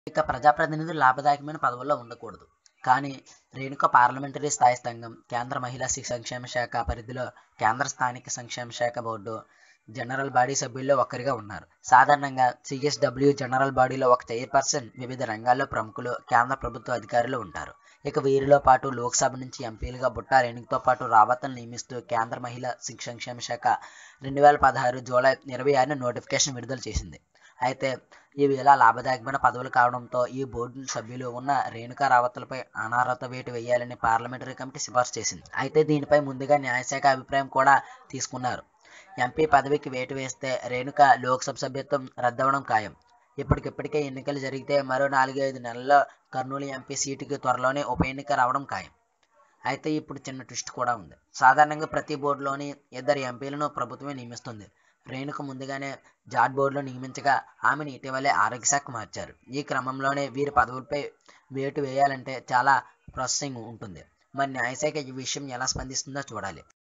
ఇక ప్రజాప్రతినిధులు లాభదాయకమైన పదవుల్లో ఉండకూడదు కానీ రేణుక పార్లమెంటరీ స్థాయి సంఘం కేంద్ర మహిళా శిశు సంక్షేమ శాఖ పరిధిలో కేంద్ర స్థానిక సంక్షేమ శాఖ బోర్డు జనరల్ బాడీ సభ్యుల్లో ఒకరిగా ఉన్నారు సాధారణంగా సిఎస్డబ్ల్యూ జనరల్ బాడీలో ఒక చైర్పర్సన్ వివిధ రంగాల్లో ప్రముఖులు కేంద్ర ప్రభుత్వ అధికారులు ఉంటారు ఇక వీరిలో పాటు లోక్సభ నుంచి ఎంపీలుగా బుట్టా రేణుకతో పాటు రావత్ను నియమిస్తూ కేంద్ర మహిళా శిశు సంక్షేమ శాఖ రెండు వేల పదహారు జూలై ఇరవై ఆరున నోటిఫికేషన్ విడుదల చేసింది అయితే ఇవి ఇలా లాభదాయకమైన పదవులు కావడంతో ఈ బోర్డు సభ్యులు ఉన్న రేణుకా రావత్లపై అనార్హత వేటు వేయాలని పార్లమెంటరీ కమిటీ సిఫార్సు చేసింది అయితే దీనిపై ముందుగా న్యాయశాఖ అభిప్రాయం కూడా తీసుకున్నారు ఎంపీ పదవికి వేటు వేస్తే రేణుక లోక్సభ సభ్యత్వం రద్దవడం ఖాయం ఇప్పటికిప్పటికే ఎన్నికలు జరిగితే మరో నాలుగైదు నెలల్లో కర్నూలు ఎంపీ సీటుకి త్వరలోనే ఉప ఎన్నిక రావడం ఖాయం అయితే ఇప్పుడు చిన్న ట్విస్ట్ కూడా ఉంది సాధారణంగా ప్రతి బోర్డులోని ఇద్దరు ఎంపీలను ప్రభుత్వమే నియమిస్తుంది రేణుక ముందుగానే జాట్ బోర్డులో నియమించగా ఆమెను ఇటీవలే ఆరోగ్య శాఖ మార్చారు ఈ క్రమంలోనే వీరి పదవులపై వేటు వేయాలంటే చాలా ప్రాసెసింగ్ ఉంటుంది మరి న్యాయశాఖ ఈ విషయం ఎలా స్పందిస్తుందో చూడాలి